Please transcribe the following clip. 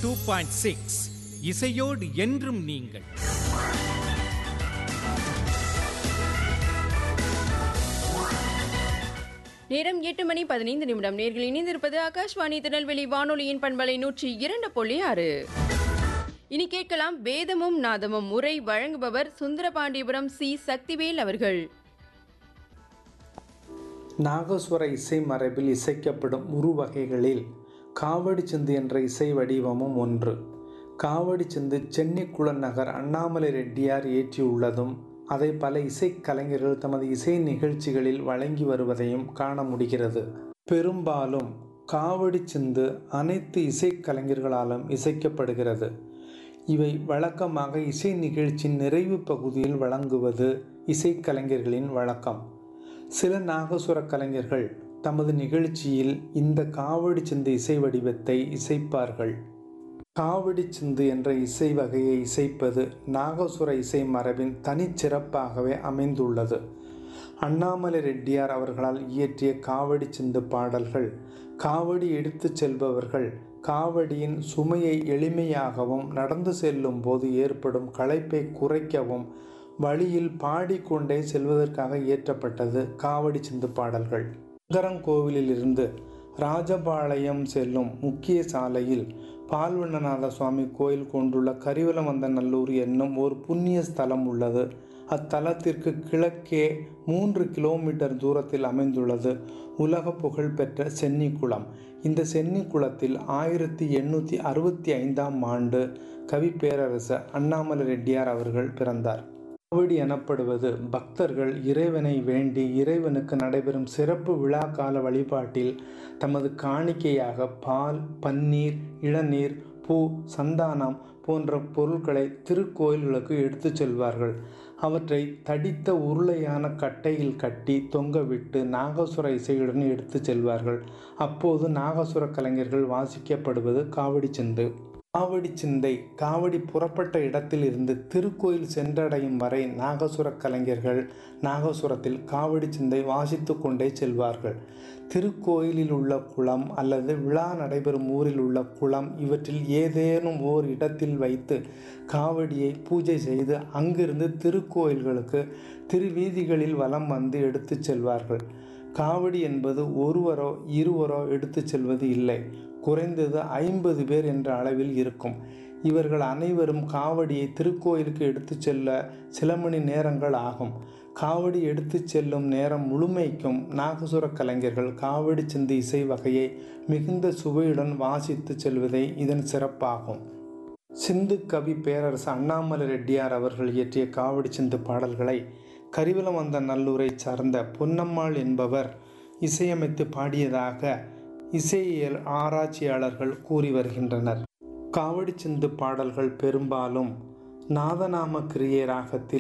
two point six இசையோடு என்றும் நீங்கள் நேரம் எட்டு மணி பதினைந்து நிமிடம் நேர்கள் இணைந்திருப்பது ஆகாஷ்வாணி திருநெல்வேலி வானொலியின் பண்பலை நூற்றி இரண்டு புள்ளி ஆறு இனி கேட்கலாம் வேதமும் நாதமும் உரை வழங்குபவர் சுந்தரபாண்டியபுரம் சி சக்திவேல் அவர்கள் நாகஸ்வர இசை மரபில் இசைக்கப்படும் உருவகைகளில் காவடி சிந்து என்ற இசை வடிவமும் ஒன்று காவடி சிந்து சென்னிக்குள நகர் அண்ணாமலை ரெட்டியார் இயற்றியுள்ளதும் அதை பல இசைக்கலைஞர்கள் தமது இசை நிகழ்ச்சிகளில் வழங்கி வருவதையும் காண முடிகிறது பெரும்பாலும் காவடி சிந்து அனைத்து இசைக்கலைஞர்களாலும் இசைக்கப்படுகிறது இவை வழக்கமாக இசை நிகழ்ச்சியின் நிறைவு பகுதியில் வழங்குவது இசைக்கலைஞர்களின் வழக்கம் சில நாகசுர கலைஞர்கள் தமது நிகழ்ச்சியில் இந்த காவடி சிந்து இசை வடிவத்தை இசைப்பார்கள் காவடி சிந்து என்ற இசை வகையை இசைப்பது நாகசுர இசை மரபின் தனிச்சிறப்பாகவே அமைந்துள்ளது அண்ணாமலை ரெட்டியார் அவர்களால் இயற்றிய காவடி சிந்து பாடல்கள் காவடி எடுத்துச் செல்பவர்கள் காவடியின் சுமையை எளிமையாகவும் நடந்து செல்லும் போது ஏற்படும் களைப்பை குறைக்கவும் வழியில் பாடிக்கொண்டே செல்வதற்காக இயற்றப்பட்டது காவடி சிந்து பாடல்கள் சங்கரங்கோவிலிருந்து ராஜபாளையம் செல்லும் முக்கிய சாலையில் பால்வண்ணநாத சுவாமி கோயில் கொண்டுள்ள கரிவலமந்தநல்லூர் என்னும் ஒரு புண்ணிய ஸ்தலம் உள்ளது அத்தலத்திற்கு கிழக்கே மூன்று கிலோமீட்டர் தூரத்தில் அமைந்துள்ளது உலக புகழ்பெற்ற சென்னிக்குளம் இந்த சென்னிக்குளத்தில் ஆயிரத்தி எண்ணூற்றி அறுபத்தி ஐந்தாம் ஆண்டு கவி பேரரசர் அண்ணாமலை ரெட்டியார் அவர்கள் பிறந்தார் காவடி எனப்படுவது பக்தர்கள் இறைவனை வேண்டி இறைவனுக்கு நடைபெறும் சிறப்பு விழா கால வழிபாட்டில் தமது காணிக்கையாக பால் பன்னீர் இளநீர் பூ சந்தானம் போன்ற பொருட்களை திருக்கோயில்களுக்கு எடுத்துச் செல்வார்கள் அவற்றை தடித்த உருளையான கட்டையில் கட்டி தொங்கவிட்டு நாகசுர இசையுடன் எடுத்துச் செல்வார்கள் அப்போது நாகசுர கலைஞர்கள் வாசிக்கப்படுவது காவடி சிந்து காவடி சிந்தை காவடி புறப்பட்ட இடத்தில் இருந்து திருக்கோயில் சென்றடையும் வரை நாகசுர கலைஞர்கள் நாகசுரத்தில் காவடி சிந்தை வாசித்து கொண்டே செல்வார்கள் திருக்கோயிலில் உள்ள குளம் அல்லது விழா நடைபெறும் ஊரில் உள்ள குளம் இவற்றில் ஏதேனும் ஓர் இடத்தில் வைத்து காவடியை பூஜை செய்து அங்கிருந்து திருக்கோயில்களுக்கு திருவீதிகளில் வலம் வந்து எடுத்துச் செல்வார்கள் காவடி என்பது ஒருவரோ இருவரோ எடுத்துச் செல்வது இல்லை குறைந்தது ஐம்பது பேர் என்ற அளவில் இருக்கும் இவர்கள் அனைவரும் காவடியை திருக்கோயிலுக்கு எடுத்துச் செல்ல சில மணி நேரங்கள் ஆகும் காவடி எடுத்துச் செல்லும் நேரம் முழுமைக்கும் நாகசுர கலைஞர்கள் காவடி சிந்து இசை வகையை மிகுந்த சுவையுடன் வாசித்து செல்வதே இதன் சிறப்பாகும் சிந்து கவி பேரரசு அண்ணாமலை ரெட்டியார் அவர்கள் இயற்றிய காவடி சிந்து பாடல்களை கரிவலவந்த நல்லூரை சார்ந்த பொன்னம்மாள் என்பவர் இசையமைத்து பாடியதாக இசையியல் ஆராய்ச்சியாளர்கள் கூறி வருகின்றனர் காவடி சிந்து பாடல்கள் பெரும்பாலும் நாதநாம கிரியை ராகத்தில்